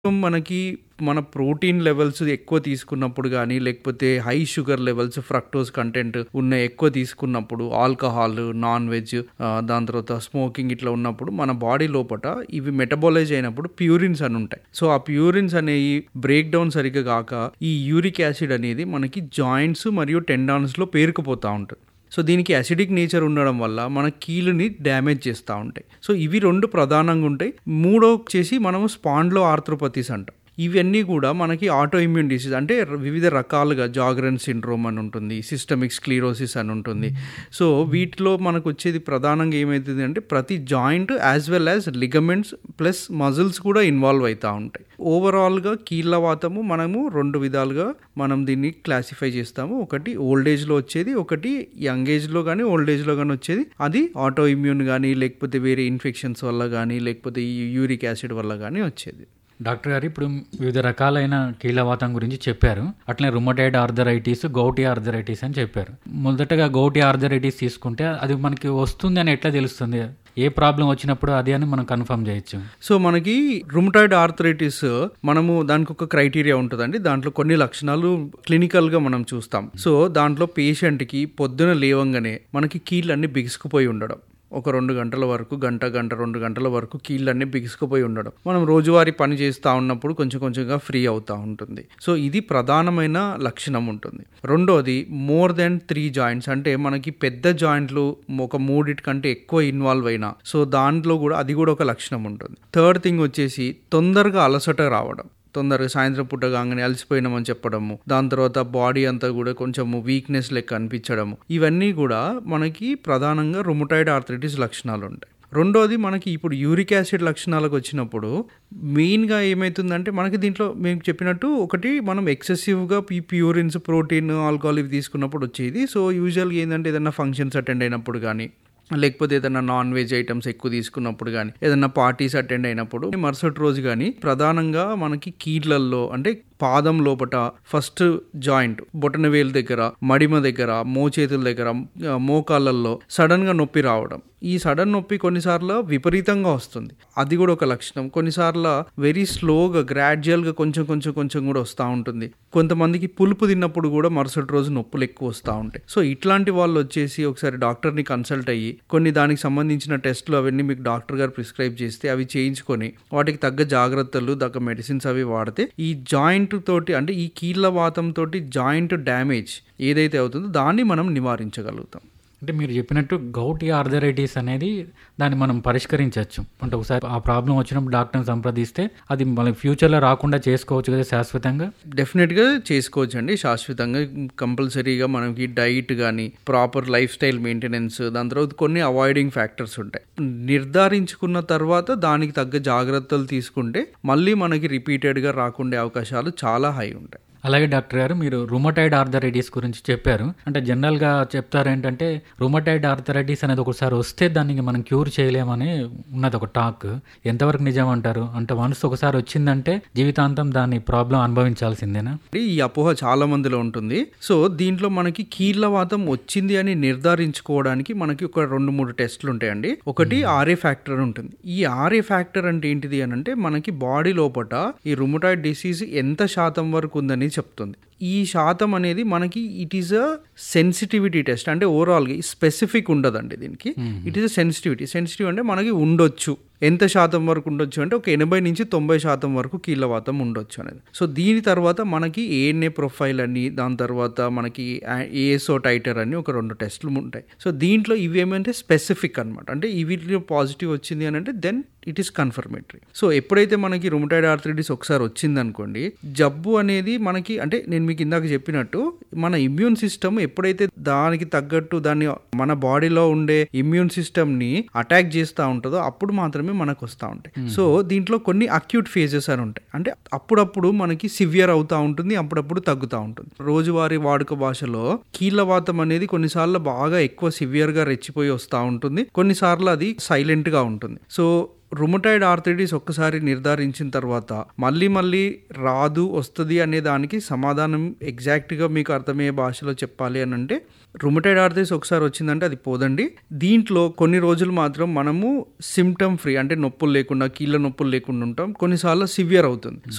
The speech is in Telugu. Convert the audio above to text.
మనకి మన ప్రోటీన్ లెవెల్స్ ఎక్కువ తీసుకున్నప్పుడు గానీ, లేకపోతే high sugar levels, fructose content ఉన్న ఎక్కువ తీసుకున్నప్పుడు, ఆల్కహాల్, నాన్ వెజ్ ఆహ్, దాని తర్వాత స్మోకింగ్ ఇట్లా ఉన్నప్పుడు మన బాడీ లోపట ఇవి మెటబోలైజ్ అయినప్పుడు ప్యూరిన్స్ అని ఉంటాయి. సో, ఆ ప్యూరిన్స్ అనేయి బ్రేక్ డౌన్ సరిగ్గా గాక ఈ యూరిక్ యాసిడ్ అనేది మనకి జాయింట్స్ మరియు టెండాన్స్‌లో పేరుకుపోతా ఉంటది. సో, దీనికి అసిడిక్ నేచర్ ఉండడం వల్ల మన కీలుని డ్యామేజ్ చేస్తా ఉంటాయి. సో, ఇవి 2 ప్రధానంగా ఉంటాయి. మూడోచ్చేసి మనము స్పాండిలో ఆర్థ్రోపతీస్ అంటాం. ఇవన్నీ గూడా మనకి ఆటో ఇమ్యూన్ డిసీజ్ అంటే వివిధ రకాలుగా జాగ్రన్ సిండ్రోమ్ అని ఉంటుంది. సిస్టమిక్ స్క్లీరోసిస్ అని ఉంటుంది. సో, వీటిలో మనకొచ్చేది ప్రధానంగా ఏమైతది అంటే ప్రతి joint as well as ligaments plus muscles కూడా ఇన్వాల్వ్ అయితా ఉంటాయి. ఓవరాల్‌గా కీళ్ళవాతము మనము 2 విధాలుగా మనం దీన్ని క్లాసిఫై చేస్తాము. ఒకటి ఓల్డ్ ఏజ్‌లో వచ్చేది, ఒకటి యంగ్ ఏజ్‌లో గానీ, ఓల్డ్ ఏజ్‌లో గానీ వచ్చేది. అది ఆటో ఇమ్యూన్ గానీ, లేకపోతే వేరే ఇన్ఫెక్షన్స్ వల్ల గానీ, లేకపోతే ఈ యూరిక్ యాసిడ్ వల్ల గానీ వచ్చేది. డాక్టర్ గారు ఇప్పుడు వివిధ రకాలైన కీళ్ళవాతం గురించి చెప్పారు. అట్లనే రుమటాయిడ్ ఆర్థరైటిస్, గౌటీ ఆర్థరైటిస్ అని చెప్పారు. మొదటగా గౌటీ ఆర్థరైటిస్ తీసుకుంటే అది మనకి వస్తుందని ఎట్లా తెలుస్తుంది? ఏ ప్రాబ్లమ్ వచ్చినప్పుడు అది అని మనం కన్ఫర్మ్ చేయొచ్చు. సో, మనకి రుమటాయిడ్ ఆర్థరైటిస్ మనము దానికి ఒక క్రైటీరియా ఉంటదండి. దాంట్లో కొన్ని లక్షణాలు క్లినికల్‌గా మనం చూస్తాం. సో, దాంట్లో పేషెంట్‌కి పొద్దున లేవంగానే మనకి కీళ్ళన్నీ బిగుసుకుపోయి ఉండడం. ఒక 2 గంటల వరకు గంట, గంట 2 గంటల వరకు కీళ్ళన్నీ బిగుసుకుపోయి ఉండడం. మనం రోజువారీ పని చేస్తా ఉన్నప్పుడు కొంచెం కొంచెంగా ఫ్రీ అవుతా ఉంటుంది. సో, ఇది ప్రధానమైన లక్షణం ఉంటుంది. రెండోది మోర్ దెన్ 3 జాయింట్స్ అంటే మనకి పెద్ద జాయింట్లు ఒక మూడిటి కంటే ఎక్కువ ఇన్వాల్వ్ అయినా సో, దాంట్లో గూడా అది గూడా ఒక లక్షణం ఉంటుంది. థర్డ్ థింగ్ వచ్చేసి తొందరగా అలసట రావడం. తొందరగా సాయంత్రం పూట కాంగానే అలసిపోయినామని చెప్పడము. దాని తర్వాత బాడీ అంతా గూడా కొంచెము వీక్‌నెస్ లెక్క అనిపించడము. ఇవన్నీ గూడా మనకి ప్రధానంగా రుమటాయిడ్ ఆర్థరైటిస్ లక్షణాలుంటాయి. రెండోది మనకి ఇప్పుడు యూరిక్ యాసిడ్ లక్షణాలకొచ్చినప్పుడు మెయిన్‌గా ఏమైతుందంటే మనకి దీంట్లో మేము చెప్పినట్టు ఒకటి మనం ఎక్సెసివ్‌గా ఈ ప్యూరిన్స్, ప్రోటీన్, ఆల్కహాల్ ఇవి తీసుకున్నప్పుడు వచ్చేది. సో, యూజువల్‌గా ఏందంటే ఏదైనా ఫంక్షన్స్ అటెండ్ అయినప్పుడు గానీ, లేకపోతే ఏదైనా నాన్ వెజ్ ఐటెమ్స్ ఎక్కువ తీసుకున్నప్పుడు గానీ, ఏదైనా పార్టీస్ అటెండ్ అయినప్పుడు మరుసటి రోజు గానీ ప్రధానంగా మనకి కీళ్ళల్లో అంటే పాదం లోపట ఫస్ట్ జాయింట్ బొటనవేలు దగ్గర, మడిమ దగ్గర, మోచేతుల దగ్గర, ఆహ్, మోకాళ్ళల్లో సడెన్‌గా నొప్పి రావడం. ఈ సడెన్ నొప్పి కొన్నిసార్లు విపరీతంగా వస్తుంది. అది గూడా ఒక లక్షణం. కొన్నిసార్లు వెరీ స్లోగా గ్రాడ్యుయల్‌గా కొంచెం కొంచెం కొంచెం గూడా వస్తా ఉంటుంది. కొంతమందికి పులుపు తిన్నప్పుడు గూడా మరుసటి రోజు నొప్పులు ఎక్కువ వస్తా ఉంటాయి. సో, ఇట్లాంటి వాళ్ళొచ్చేసి ఒకసారి డాక్టర్‌ని కన్సల్ట్ అయ్యి కొన్ని దానికి సంబంధించిన టెస్ట్‌లు అవన్నీ మీకు డాక్టర్ గారు ప్రిస్క్రైబ్ చేస్తే అవి చేయించుకొని వాటికి తగ్గ జాగ్రత్తలు, తగ్గ మెడిసిన్స్ అవి వాడితే ఈ జాయింట్ తోటి అంటే ఈ కీళ్ళవాతం తోటి జాయింట్ డ్యామేజ్ ఏదైతే అవుతుందో దాన్ని మనం నివారించగలుగుతాం. అంటే మీరు చెప్పినట్టు గౌటీ ఆర్థరైటిస్ అనేది దాన్ని మనం పరిష్కరించొచ్చు. అంటే ఒకసారి ఆ ప్రాబ్లమ్ వచ్చినప్పుడు డాక్టర్‌ని సంప్రదిస్తే అది మళ్ళీ ఫ్యూచర్‌లో రాకుండా చేసుకోవచ్చు కదా శాశ్వతంగా? డెఫినెట్‌గా చేసుకోవచ్చండి. శాశ్వతంగా కంపల్సరీగా మనకి డైట్ గానీ, ప్రాపర్ లైఫ్ స్టైల్ మెయింటెనెన్స్ దాని తర్వాత కొన్ని అవాయిడింగ్ ఫ్యాక్టర్స్ ఉంటాయి. నిర్ధారించుకున్న తర్వాత దానికి తగ్గ జాగ్రత్తలు తీసుకుంటే మళ్ళీ మనకి రిపీటెడ్‌గా రాకుండే అవకాశాలు చాలా హై ఉంటాయి. అలాగే డాక్టర్ గారు మీరు రుమటాయిడ్ ఆర్థరైటిస్ గురించి చెప్పారు. అంటే జనరల్‌గా చెప్తారేంటంటే రుమటాయిడ్ ఆర్థరైటిస్ అనేది ఒకసారి వస్తే దాన్ని మనం క్యూర్ చేయలేమని ఉన్నది ఒక టాక్. ఎంతవరకు నిజం అంటారు? అంటే వన్స్ ఒకసారి వచ్చిందంటే జీవితాంతం దాని ప్రాబ్లమ్ అనుభవించాల్సిందేనా? ఈ అపోహ చాలా మందిలో ఉంటుంది. సో, దీంట్లో మనకి కీళ్ళవాతం వచ్చింది అని నిర్ధారించుకోవడానికి మనకి ఒక 2, 3 టెస్ట్‌లు ఉంటాయండి. ఒకటి ఆర్ఏ ఫ్యాక్టర్ ఉంటుంది. ఈ ఆర్ఏ ఫ్యాక్టర్ అంటే ఏంటిది అనంటే మనకి బాడీ లోపట ఈ రుమటాయిడ్ డిసీజ్ ఎంత శాతం వరకు ఉందని చెప్తుంది. ఈ శాతం అనేది మనకి it is a sensitivity test అంటే ఓవరాల్‌గా స్పెసిఫిక్ ఉండదండి దీనికి. It is a sensitivity. Sensitive అంటే మనకి ఉండొచ్చు. ఎంత శాతం వరకు ఉండొచ్చు అంటే ఒక 80-90% వరకు కీళ్ళవాతం ఉండొచ్చు అనేది. సో, దీని తర్వాత మనకి ఏఎన్ఏ ప్రొఫైల్ అని, దాని తర్వాత మనకి ఆహ్, ఏఎస్ఓ టైటర్ అని ఒక 2 టెస్ట్‌లు ఉంటాయి. సో, దీంట్లో ఇవేమంటే స్పెసిఫిక్ అనమాట. అంటే వీటిలో పాజిటివ్ వచ్చింది అనంటే then it is confirmatory. So, ఎప్పుడైతే మనకి రుమటాయిడ్ ఆర్థరైటిస్ ఒకసారి వచ్చిందనుకోండి జబ్బు అనేది మనకి అంటే నేను మీకు ఇందాక చెప్పినట్టు మన ఇమ్యూన్ సిస్టమ్ ఎప్పుడైతే దానికి తగ్గట్టు దాన్ని మన బాడీలో ఉండే ఇమ్యూన్ సిస్టమ్‌ని అటాక్ చేస్తా ఉంటదో అప్పుడు మాత్రమే మనకు వస్తా ఉంటాయి. సో, దీంట్లో కొన్ని అక్యూట్ ఫేజెస్ అని ఉంటాయి. అంటే అప్పుడప్పుడు మనకి సివియర్ అవుతా ఉంటుంది. అప్పుడప్పుడు తగ్గుతా ఉంటుంది. రోజువారీ వాడుక భాషలో కీళ్ళవాతం అనేది కొన్నిసార్లు బాగా ఎక్కువ సివియర్‌గా రెచ్చిపోయి వస్తా ఉంటుంది. కొన్నిసార్లు అది సైలెంట్‌గా ఉంటుంది. సో, రుమటాయిడ్ ఆర్థరైటిస్ ఒక్కసారి నిర్ధారించిన తర్వాత మళ్ళీ మళ్ళీ రాదు, వస్తది అనే దానికి సమాధానం ఎగ్జాక్ట్‌గా మీకు అర్థమయ్యే భాషలో చెప్పాలి అనంటే రుమటాయిడ్ ఆర్థరైటిస్ ఒకసారి వచ్చిందంటే అది పోదండి. దీంట్లో కొన్ని రోజులు మాత్రం మనము సింప్టమ్ ఫ్రీ అంటే నొప్పులు లేకుండా, కీళ్ళ నొప్పులు లేకుండా ఉంటాం. కొన్నిసార్లు సివియర్ అవుతుంది.